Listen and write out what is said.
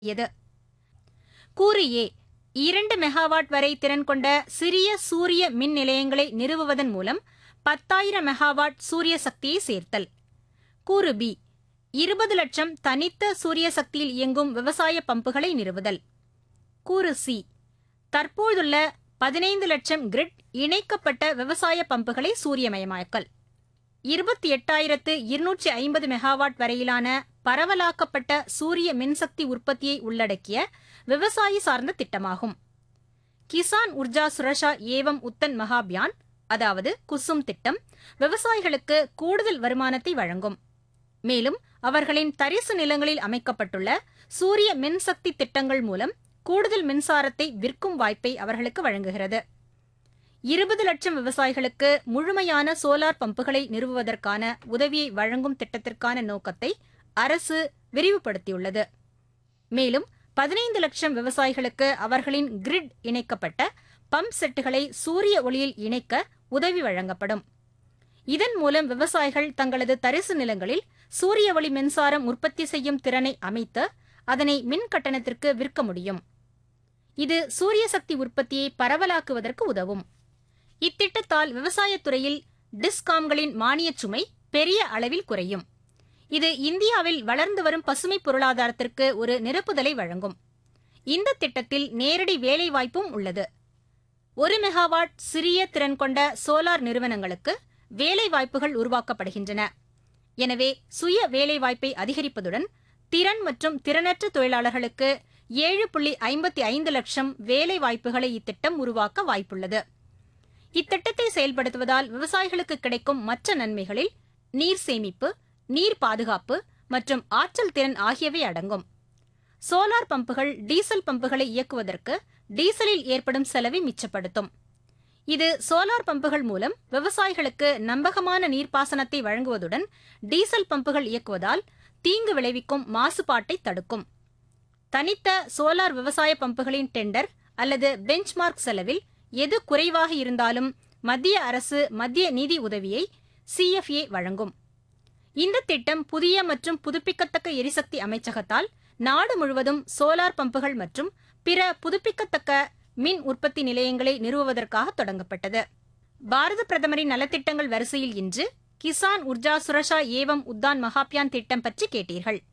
எது கூறு ஏ இரண்டு மெகாவாட் வரை திறன் கொண்ட சிறிய சூரிய மின் நிலையங்களை நிறுவுவதன் மூலம் பத்தாயிரம் மெகாவாட் சூரிய சக்தியை சேர்த்தல் கூறு பி இருபது லட்சம் தனித்த சூரிய சக்தியில் இயங்கும் விவசாய பம்புகளை நிறுவுதல் கூறு சி தற்போதுள்ள பதினைந்து லட்சம் கிரிட் இணைக்கப்பட்ட விவசாய பம்புகளை சூரியமயமாக்கல் இருபத்தி எட்டாயிரத்து இருநூற்றி ஐம்பது மெகாவாட் வரையிலான பரவலாக்கப்பட்ட சூரிய மின்சக்தி உற்பத்தியை உள்ளடக்கிய விவசாயி சார்ந்த திட்டமாகும் கிசான் உர்ஜா சுரஷா ஏவம் உத்தன் மகாபியான் அதாவது குசும் திட்டம் விவசாயிகளுக்கு கூடுதல் வருமானத்தை வழங்கும் மேலும் அவர்களின் தரிசு நிலங்களில் அமைக்கப்பட்டுள்ள சூரிய மின்சக்தி திட்டங்கள் மூலம் கூடுதல் மின்சாரத்தை விற்கும் வாய்ப்பை அவர்களுக்கு வழங்குகிறது இருபது லட்சம் விவசாயிகளுக்கு முழுமையான சோலார் பம்புகளை நிறுவுவதற்கான உதவியை வழங்கும் திட்டத்திற்கான நோக்கத்தை அரசு விரிவுபடுத்தியுள்ளது மேலும் பதினைந்து லட்சம் விவசாயிகளுக்கு அவர்களின் கிரிட் இணைக்கப்பட்ட பம்ப் செட்டுகளை சூரிய ஒளியில் இணைக்க உதவி வழங்கப்படும் இதன் மூலம் விவசாயிகள் தங்களது தரிசு நிலங்களில் சூரிய ஒளி மின்சாரம் உற்பத்தி செய்யும் திறனை அமைத்து அதனை மின் கட்டணத்திற்கு விற்க முடியும் இது சூரிய சக்தி உற்பத்தியை பரவலாக்குவதற்கு உதவும் இத்திட்டத்தால் விவசாயத் துறையில் டிஸ்காம்களின் மானியச் சுமை பெரிய அளவில் குறையும் இது இந்தியாவில் வளர்ந்து வரும் பசுமை பொருளாதாரத்திற்கு ஒரு நிரப்புதலை வழங்கும் இந்த திட்டத்தில் நேரடி வேலைவாய்ப்பும் உள்ளது ஒரு மெகாவாட் சிறிய திறன் கொண்ட சோலார் நிறுவனங்களுக்கு வேலைவாய்ப்புகள் உருவாக்கப்படுகின்றன எனவே சுய வேலைவாய்ப்பை அதிகரிப்பதுடன் திறன் மற்றும் திறனற்ற தொழிலாளர்களுக்கு ஏழு புள்ளி ஐம்பத்தி ஐந்து லட்சம் வேலை வாய்ப்புகளை இத்திட்டம் உருவாக்க வாய்ப்புள்ளது இத்திட்டத்தை செயல்படுத்துவதால் விவசாயிகளுக்கு கிடைக்கும் மற்ற நன்மைகளில் நீர் சேமிப்பு நீர் பாதுகாப்பு மற்றும் ஆற்றல் திறன் ஆகியவை அடங்கும் சோலார் பம்புகள் டீசல் பம்புகளை இயக்குவதற்கு டீசலில் ஏற்படும் செலவை மிச்சப்படுத்தும் இது சோலார் பம்புகள் மூலம் விவசாயிகளுக்கு நம்பகமான நீர்ப்பாசனத்தை வழங்குவதுடன் டீசல் பம்புகள் இயக்குவதால் தீங்கு விளைவிக்கும் மாசுபாட்டை தடுக்கும் தனித்த சோலார் விவசாய பம்புகளின் டெண்டர் அல்லது பெஞ்ச்மார்க் செலவில் எது குறைவாக இருந்தாலும் மத்திய அரசு மத்திய நிதி உதவியை சிஎஃப்ஏ வழங்கும் இந்த திட்டம் புதிய மற்றும் புதுப்பிக்கத்தக்க எரிசக்தி அமைச்சகத்தால் நாடு முழுவதும் சோலார் பம்புகள் மற்றும் பிற புதுப்பிக்கத்தக்க மின் உற்பத்தி நிலையங்களை நிறுவுவதற்காக தொடங்கப்பட்டது பாரத பிரதமரின் நலத்திட்டங்கள் வரிசையில் இன்று கிசான் உர்ஜா சுரஷா ஏவம் உத்தான் மகாபியான் திட்டம் பற்றி கேட்டீர்கள்